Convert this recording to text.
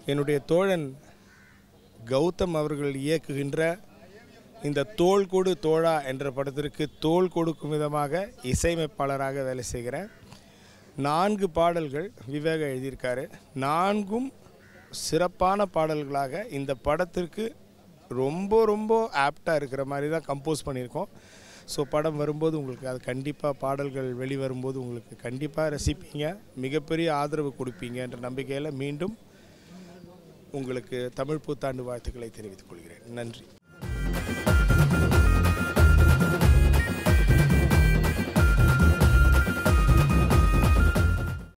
என்னுடைய தோழன் கௌதம் அவர்கள் இயக்குகின்ற இந்த தோள் கொடு தோழா என்ற படத்திற்கு தோள் கொடுக்கும் விதமாக இசையமைப்பாளராக வேலை செய்கிறேன் நான்கு பாடல்கள் விவேக எழுதியிருக்காரு நான்கும் சிறப்பான பாடல்களாக இந்த படத்திற்கு ரொம்ப ரொம்ப ஆப்டாக இருக்கிற மாதிரி தான் கம்போஸ் பண்ணியிருக்கோம் ஸோ படம் வரும்போது உங்களுக்கு அது கண்டிப்பாக பாடல்கள் வெளிவரும்போது உங்களுக்கு கண்டிப்பாக ரசிப்பீங்க மிகப்பெரிய ஆதரவு கொடுப்பீங்கன்ற நம்பிக்கையில் மீண்டும் உங்களுக்கு தமிழ் புத்தாண்டு வாழ்த்துக்களை தெரிவித்துக் கொள்கிறேன் நன்றி